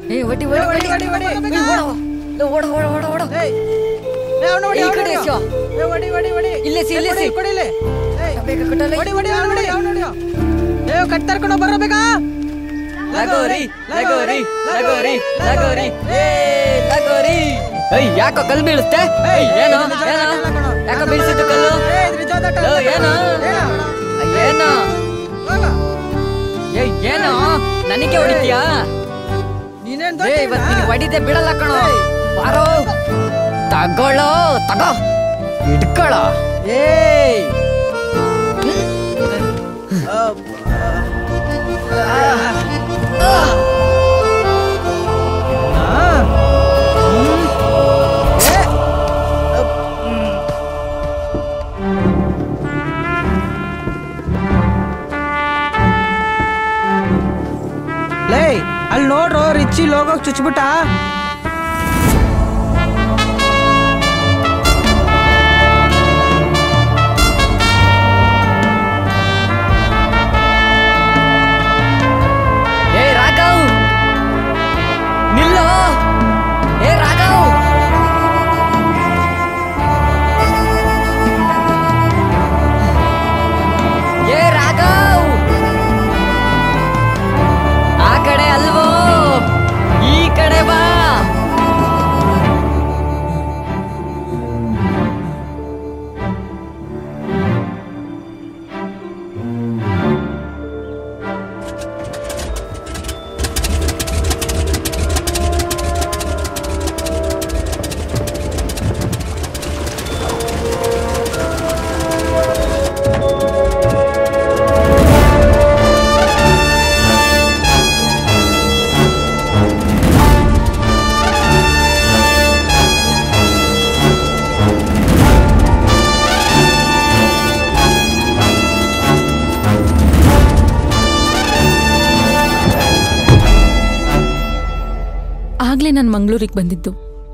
ಏ ಹೊಡಿ ಹೊಡಿ ಹೊಡಿ ಹೊಡಿ, ಹೊಡಿ, ಹೊಡಿ. ಏ, ಓಡ, ಲೋ, ಓಡ ಓಡ ಓಡ ಓಡ ಏಯ್ ಏ, ಅವ್ನು ಹೊಡಿ, ಈ ಅವ್ನು ಕಡೆ ಹೊಡಿ. ಎಸ್ಯೋ. ಏ, ಹೊಡಿ, ಹೊಡಿ, ಹೊಡಿ. ಇಲ್ಲೇ ಸಿ, ಏ, ಇಲ್ಲೇ ಕೊಡಿ, ಸಿ. ಕೊಡಿ ಇಲ್ಲಿ. ಏಯ್, ಬೇಗ ಕಟ್ಟಲ್ಲ ಹೊಡಿ, ಹೊಡಿ, ಅವ್ನು ಹೊಡಿ, ಅವ್ನು ಹೊಡಿ. ಏ, ಕಟ್ ತರ್ಕೊಂಡು ಬರೋ ಬೇಗ ಲಗೋರಿ ಲಗೋರಿ ಲಗೋರಿ ಲಗೋರಿ ಏ ಲಗೋರಿ ಏಯ್ ಯಾಕೋ ಕಲ್ಲು ಬೀಳುತ್ತೆ ಏಯ್ ಏನು ಏನು ಯಾಕೋ ಬೀಳ್ಸಿದ್ದು ಕಲ್ಲು ಏ, ಇದು ನಿಜವಾದ ಆಟ ಲೋ, ಅಲ್ಲ. ಏನು? ಏನು? ಏನು ಹೋಗ. ಏಯ್ ಏನು ನನಗೆ ಹೊಡಿತೀಯಾ ನೀನೇನ್ ಏ ದೊಡ್ಡ ಇವತ್ತು ಇವ್ನಾ? ನಿನಗೆ ಹೊಡಿದೆ ಬಿಡಲ್ಲ ಕಣೋ ಬಾರೋ ತಗೊಳ್ಳೋ ತಗೋ ಹಿಡ್ಕೊಳ್ಳೋ ಏಯ್ ಆ. ಹ್ಮ್. ಏ. ಲೇ ಅಲ್ಲಿ ನೋಡ್ರು ರಿಚ್ಚಿ ಲೋಗೋಗ್ ಚುಚ್ಬಿಟ್ಟ ಏ ರಾಘವ್ ನಿಲ್ಲೋ ಏ ರಾಘವ್ ಏ ರಾಘವ್ ಆ ಕಡೆ ಅಲ್ವೋ ಈ ಕಡೆ ಬಾ ಆಗ್ಲೇ ನಾನು ಮಂಗಳೂರಿಗೆ ಬಂದಿದ್ದು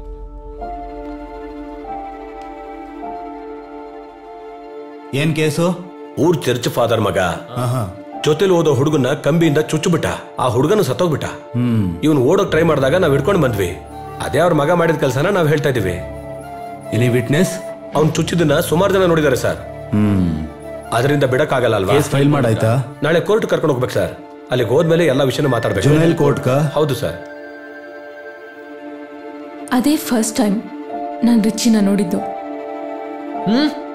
ಏನ್ ಕೇಸು ಊರ್ ಚರ್ಚ್ ಫಾದರ್ ಮಗ ಜೊತೆಲಿ ಓದೋ ಹುಡುಗನ ಕಂಬಿಯಿಂದ ಚುಚ್ಚುಬಿಟ್ಟ ಆ ಹುಡುಗನ ಸತ್ತೋಗ್ಬಿಟ್ಟ ಇವನ್ ಓಡೋಕ್ ಟ್ರೈ ಮಾಡಿದಾಗ ನಾವ್ ಹಿಡ್ಕೊಂಡು ಬಂದ್ವಿ ಅದೇ ಅವ್ರ ಮಗ ಮಾಡಿದ ಕೆಲಸನ ನಾವ್ ಹೇಳ್ತಾ ಇದೀವಿ ಎನಿ ವಿಟ್ನೆಸ್ ಅವ್ನ್ ಚುಚ್ಚಿದನ್ನ ಸುಮಾರು ಜನ ನೋಡಿದಾರೆ ಸರ್ ಹ್ಮ್ ಅದರಿಂದ ಬಿಡಕ್ಕಾಗಲ್ಲ ಅಲ್ವಾ ಕೇಸ್ ಫೈಲ್ ಮಾಡಾಯ್ತಾ ನಾಳೆ ಕೋರ್ಟ್ ಕರ್ಕೊಂಡು ಹೋಗ್ಬೇಕು ಸರ್ ಅಲ್ಲಿಗೆ ಹೋದ್ಮೇಲೆ ಎಲ್ಲಾ ವಿಷಯನ ಮಾತಾಡ್ಬೇಕು ಜುನೈಲ್ ಕೋರ್ಟ್ ಕಾ ಹೌದು ಸರ್ ಅದೇ ಫಸ್ಟ್ ಟೈಮ್ ನಾನು ರಿಚಿನ ನೋಡಿದ್ದು ಹ್ಮ್